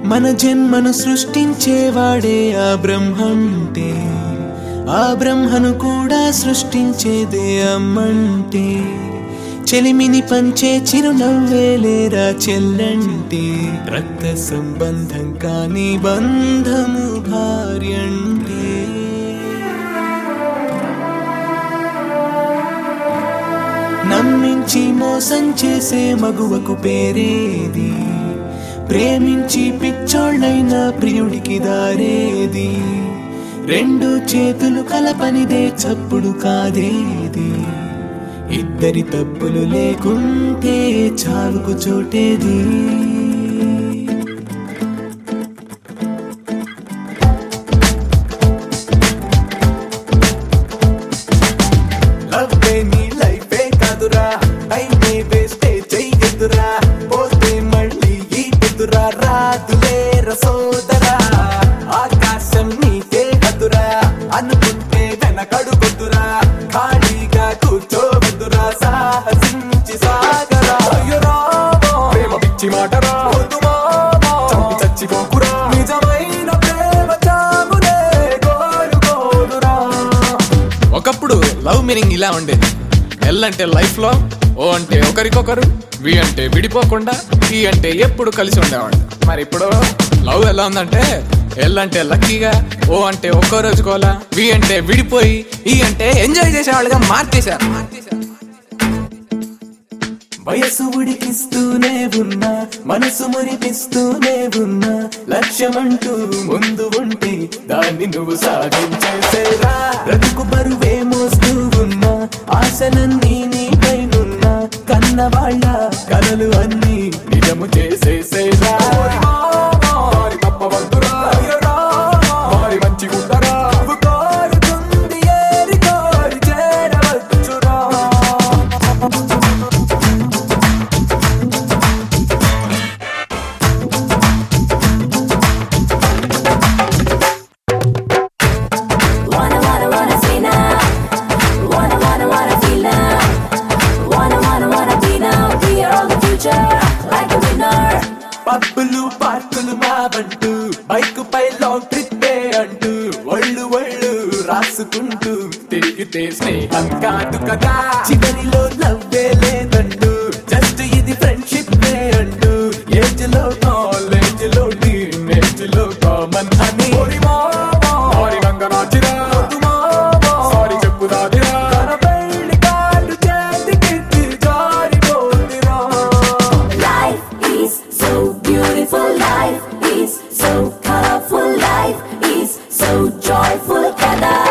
మన జన్మను సృష్టించేవాడే ఆ బ్రహ్మంటే ఆ బ్రహ్మను కూడా సృష్టించేదే అమ్మంటే చెలిమిని పంచే చిరునవ్వేలేరా చెల్లంటే రక్త సంబంధం కాని బంధము భార్యంటే నమ్మించి మోసం చేసే మగువకు పేరేది ప్రేమించి పిచ్చోళ్ళైన ప్రియుడికి దారేది రెండు చేతులు కలపనిదే చప్పుడు కాదేది ఇద్దరి తప్పులు లేకుంటే చావుకు చోటేది లవ్వే నీ లైఫే కాదురా అయినే వేస్తే చెయ్యదురా పోతే మళ్ళీ ఈ ఎదురా రాదులే రసోదరా ఆకాశం నీకే కదురా అనుకుంటే వెనకడుగొద్దురా ఖాళీగా కూర్చోవద్దురా సాహసించి సాగరా అయ్యో రామా, ప్రేమ పిచ్చి మాటరా వద్దు మామా, చంపి చచ్చిపోకురా నిజమైన ప్రేమ చామునే కోరుకోదురా ఒకప్పుడు లవ్ మీనింగ్ ఇలా ఉండేది ఎల్ అంటే లైఫ్ లో ఓ అంటే ఒకరికొకరు వి అంటే విడిపోకుండా ఈ అంటే ఎప్పుడు కలిసి ఉండేవాళ్ళు మరి ఇప్పుడు లవ్ ఎలా ఉందంటే ఎల్ అంటే లక్కీగా ఓ అంటే ఒక్కో రోజు కోలా వి అంటే విడిపోయి ఈ అంటే ఎంజాయ్ చేసేవాళ్ళుగా మార్చేశారు వయసు ఉడికిస్తూనే ఉన్నా మనసు మురిపిస్తూనే ఉన్నా లక్ష్యమంటూ ముందు ఉంటే దాన్ని నువ్వు సాధించేసేరా బ్రతుకు బరువే మోస్తూ ఉన్నా ఆశలన్నీ నీపైనున్నా కన్న వాళ్ళ కలలు అన్నీ నిజము చేసేసేరా నువ్వు కోరుకుంది ఏరి కోరి చేరవచ్చురా Wanna, wanna, wanna see now. Wanna, wanna, wanna feel now. Wanna, wanna, wanna be now. We are all the future, like a winner. పబ్బులు పార్కులు మావంటూ బైక్ పై లాంగ్ ట్రిప్పే అంటూ ఒళ్ళు ఒళ్ళు రాసుకుంటూ తిరిగితే స్నేహం కాదు కదా చివరిలో లవ్వే లేదంటూ జస్ట్ ఇది ఫ్రెండ్షిప్ అంటూ ఏజ్ లో కాలేజ్ లో టీనేజ్ లో కామన్ అని సారీ చెప్పుదాదిరా తన పెళ్లి కార్డు చేతికి జారిపోతిరా Life is so beautiful. Life is so colorful. Life is so joyful. Kada